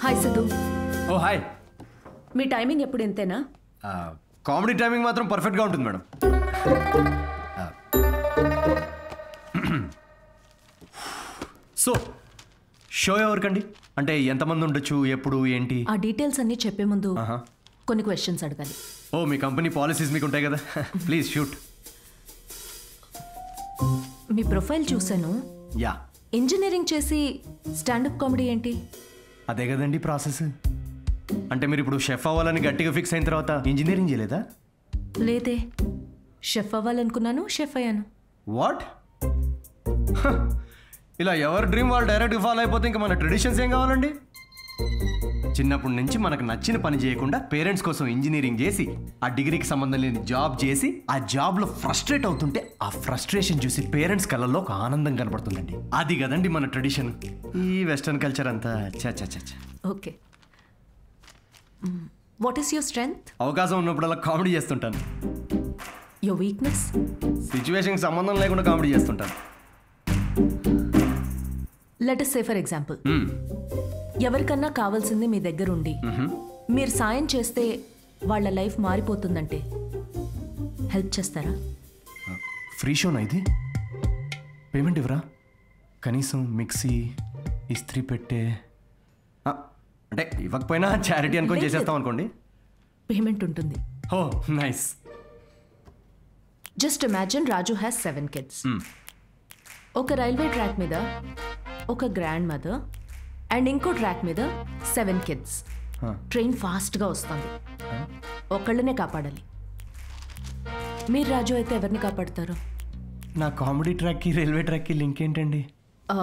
Hi Siddhu ఓ hi మీ timing ఎప్పుడు ఇంతేనా కామెడీ టైమింగ్ మాత్రం పర్ఫెక్ట్గా ఉంటుంది మేడం సో షో ఎవరికండి అంటే ఎంతమంది ఉండొచ్చు ఎప్పుడు ఏంటి ఆ డీటెయిల్స్ అన్నీ చెప్పే ముందు ఆహా. కొన్ని క్వశ్చన్స్ అడగాలి ఓ మీ కంపెనీ పాలసీస్ మీకు ఉంటాయి కదా ప్లీజ్ షూట్ మీ ప్రొఫైల్ చూశాను యా ఇంజనీరింగ్ చేసి స్టాండప్ కామెడీ ఏంటి అదే కదండి ప్రాసెస్ అంటే మీరు ఇప్పుడు షెఫ్ అవ్వాలని గట్టిగా ఫిక్స్ అయిన తర్వాత ఇంజనీరింగ్ చేయలేదా లేదే షెఫ్ అవ్వాలనుకున్నాను షెఫ్ అయ్యాను వాట్ ఇలా ఎవరి డ్రీమ్ వాళ్ళు డైరెక్ట్గా ఫాలో అయిపోతే ఇంకా మన ట్రెడిషన్స్ ఏం కావాలండి చిన్నప్పటి నుంచి మనకు నచ్చిన పని చేయకుండా పేరెంట్స్ కోసం ఇంజనీరింగ్ చేసి ఆ డిగ్రీకి సంబంధం లేని జాబ్ చేసి ఆ జాబ్లో ఫ్రస్ట్రేట్ అవుతుంటే ఆ ఫ్రస్ట్రేషన్ చూసి పేరెంట్స్ కళ్ళల్లో ఒక ఆనందం కనపడుతుందండి అది కదండి మన ట్రెడిషన్ ఈ వెస్టర్న్ కల్చర్ అంతా చా చా చా చా. Okay what is your strength అవకాశం ఉన్నప్పుడల్లా కామెడీ చేస్తుంటాను యువర్ వీక్నెస్ సిచ్యువేషన్కి సంబంధం లేకుండా కామెడీ చేస్తుంటాను let say for example hmm. ఎవరికన్నా కావాల్సింది మీ దగ్గర ఉండి మీరు సాయం చేస్తే వాళ్ళ లైఫ్ మారిపోతుందంటే హెల్ప్ చేస్తారా ఫ్రీ షోనా ఇది పేమెంట్ ఇవ్వరా కనీసం మిక్సీ ఇస్త్రీ పెట్టే ఆ, అంటే ఇవ్వకపోయినా చారిటీ అనుకొని లేదు. చేసేస్తాం అనుకోండి పేమెంట్ ఉంటుంది oh nice just imagine Raju has seven kids ఒక రైల్వే ట్రాక్ మీద ఒక గ్రాండ్ మదర్ అండ్ ఇంకో ట్రాక్ మీద సెవెన్ కిడ్స్ ట్రైన్ ఫాస్ట్గా వస్తుంది ఒకళ్ళనే కాపాడాలి మీరు రాజు అయితే ఎవరిని కాపాడతారు నా కామెడీ ట్రాక్కి రైల్వే ట్రాక్కి లింక్ ఏంటండి ఆ,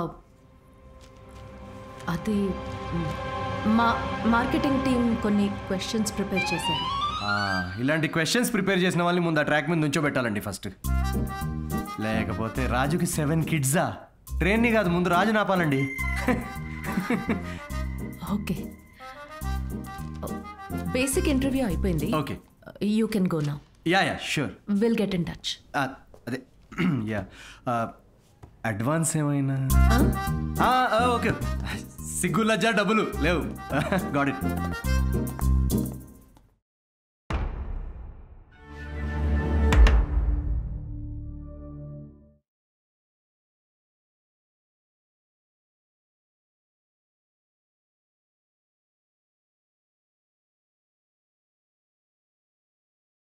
అది మ్, మా మార్కెటింగ్ టీం కొన్ని క్వశ్చన్స్ ప్రిపేర్ చేశారు ఆ, ఇలాంటి క్వశ్చన్స్ ప్రిపేర్ చేసిన వాళ్ళని ముందు ఆ ట్రాక్ మీద నుంచోబెట్టాలండి ఫస్ట్ లేకపోతే రాజుకి సెవెన్ కిడ్సా ట్రైన్ని కాదు ముందు రాజు నాపాలండి ఓకే బేసిక్ ఇంటర్వ్యూ అయిపోయింది okay you can go now yeah yeah sure will get in touch ఆ, అదే యా అడ్వాన్స్ ఏమైనా ఆ, ఆ, ఓకే సిగ్గు లజ్జా డబ్బులు లేవు గాడ్ ఇట్